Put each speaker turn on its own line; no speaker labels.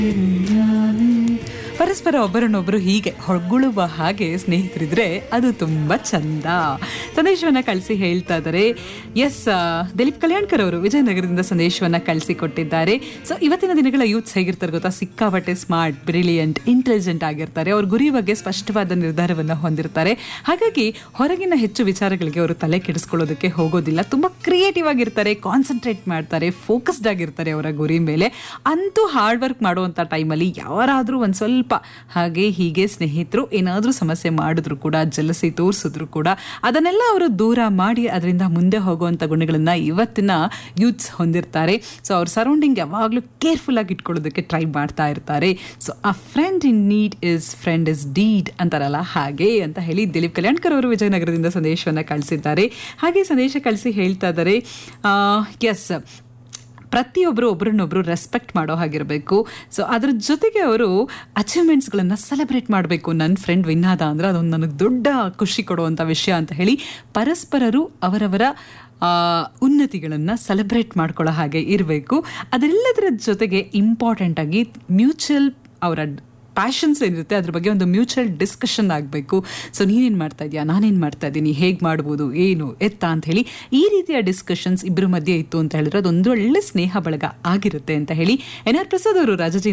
ಪರಸ್ಪರ ಒಬ್ಬರನ್ನೊಬ್ಬರು ಹೀಗೆ ಹೊಗಳುವ ಹಾಗೆ ಸ್ನೇಹಿತರಿದ್ರೆ ಅದು ತುಂಬಾ ಚಂದ ಸಂದೇಶವನ್ನ ಕಳಿಸಿ ಹೇಳ್ತಾ ಇದ್ದಾರೆ ಎಸ್ ದಿಲೀಪ್ ಕಲ್ಯಾಣ್ಕರ್ ಅವರು ವಿಜಯನಗರದಿಂದ ಸಂದೇಶವನ್ನ ಕಳಿಸಿ ಕೊಟ್ಟಿದ್ದಾರೆ ಸೊ ಇವತ್ತಿನ ದಿನಗಳ ಯೂತ್ಸ್ ಹೇಗಿರ್ತಾರೆ ಗೊತ್ತಾ ಸಿಕ್ಕಾಪಟ್ಟೆ ಸ್ಮಾರ್ಟ್ ಬ್ರಿಲಿಯಂಟ್ ಇಂಟೆಲಿಜೆಂಟ್ ಆಗಿರ್ತಾರೆ ಅವ್ರ ಗುರಿ ಬಗ್ಗೆ ಸ್ಪಷ್ಟವಾದ ನಿರ್ಧಾರವನ್ನ ಹೊಂದಿರ್ತಾರೆ ಹಾಗಾಗಿ ಹೊರಗಿನ ಹೆಚ್ಚು ವಿಚಾರಗಳಿಗೆ ಅವರು ತಲೆ ಕೆಡಿಸ್ಕೊಳ್ಳೋದಕ್ಕೆ ಹೋಗೋದಿಲ್ಲ ತುಂಬಾ ಕ್ರಿಯೇಟಿವ್ ಆಗಿರ್ತಾರೆ ಕಾನ್ಸಂಟ್ರೇಟ್ ಮಾಡ್ತಾರೆ ಫೋಕಸ್ಡ್ ಆಗಿರ್ತಾರೆ ಅವರ ಗುರಿ ಮೇಲೆ ಅಂತೂ ಹಾರ್ಡ್ ವರ್ಕ್ ಮಾಡುವಂಥ ಟೈಮಲ್ಲಿ ಯಾರಾದರೂ ಒಂದು ಸ್ವಲ್ಪ ಹಾಗೆ ಹೀಗೆ ಸ್ನೇಹಿತರು ಏನಾದರೂ ಸಮಸ್ಯೆ ಮಾಡಿದ್ರು ಕೂಡ ಜಲಸಿ ತೋರಿಸಿದ್ರು ಕೂಡ ಅದನ್ನೆಲ್ಲ ಅವರು ದೂರ ಮಾಡಿ ಅದರಿಂದ ಮುಂದೆ ಹೋಗುವಂಥ ಗುಣಗಳನ್ನ ಇವತ್ತಿನ ಯೂತ್ಸ್ ಹೊಂದಿರ್ತಾರೆ ಸೊ ಅವ್ರ ಸರೌಂಡಿಂಗ್ ಯಾವಾಗಲೂ ಕೇರ್ಫುಲ್ ಆಗಿ ಇಟ್ಕೊಳ್ಳೋದಕ್ಕೆ ಟ್ರೈ ಮಾಡ್ತಾ ಇರ್ತಾರೆ ಸೊ ಆ friend in need is friend is deed ಅಂತಾರಲ್ಲ ಹಾಗೆ ಅಂತ ಹೇಳಿ ದಿಲೀಪ್ ಕಲ್ಯಾಣ್ಕರ್ ಅವರು ವಿಜಯನಗರದಿಂದ ಸಂದೇಶವನ್ನು ಕಳಿಸಿದ್ದಾರೆ ಹಾಗೆ ಸಂದೇಶ ಕಳಿಸಿ ಹೇಳ್ತಾ ಇದ್ದಾರೆ ಎಸ್ ಪ್ರತಿಯೊಬ್ಬರು ಒಬ್ರನ್ನೊಬ್ರು ರೆಸ್ಪೆಕ್ಟ್ ಮಾಡೋ ಹಾಗಿರಬೇಕು ಸೊ ಅದ್ರ ಜೊತೆಗೆ ಅವರು ಅಚೀವ್ಮೆಂಟ್ಸ್ಗಳನ್ನು ಸೆಲೆಬ್ರೇಟ್ ಮಾಡಬೇಕು ನನ್ನ ಫ್ರೆಂಡ್ ವಿನ್ ಆದ ಅಂದರೆ ಅದೊಂದು ನನಗೆ ದೊಡ್ಡ ಖುಷಿ ಕೊಡುವಂಥ ವಿಷಯ ಅಂತ ಹೇಳಿ ಪರಸ್ಪರರು ಅವರವರ ಉನ್ನತಿಗಳನ್ನು ಸೆಲೆಬ್ರೇಟ್ ಮಾಡ್ಕೊಳ್ಳೋ ಹಾಗೆ ಇರಬೇಕು ಅದೆಲ್ಲದರ ಜೊತೆಗೆ ಇಂಪಾರ್ಟೆಂಟ್ ಆಗಿ ಮ್ಯೂಚುವಲ್ ಅವರ ಪ್ಯಾಷನ್ಸ್ ಏನಿರುತ್ತೆ ಅದ್ರ ಬಗ್ಗೆ ಒಂದು ಮ್ಯೂಚುವಲ್ ಡಿಸ್ಕಷನ್ ಆಗಬೇಕು ಸೊ ನೀನೇನು ಮಾಡ್ತಾ ಇದೆಯಾ ನಾನೇನು ಮಾಡ್ತಾ ಇದ್ದೀನಿ ಹೇಗೆ ಮಾಡ್ಬೋದು ಏನು ಎತ್ತ ಅಂತ ಹೇಳಿ ಈ ರೀತಿಯ ಡಿಸ್ಕಷನ್ಸ್ ಇಬ್ಬರ ಮಧ್ಯೆ ಇತ್ತು ಅಂತ ಹೇಳಿದ್ರೆ ಅದೊಂದು ಒಳ್ಳೆ ಸ್ನೇಹ ಬಳಗ ಆಗಿರುತ್ತೆ ಅಂತ ಹೇಳಿ ಎನ್ ಆರ್ ಪ್ರಸಾದ್ ಅವರು ರಾಜಾಜಿ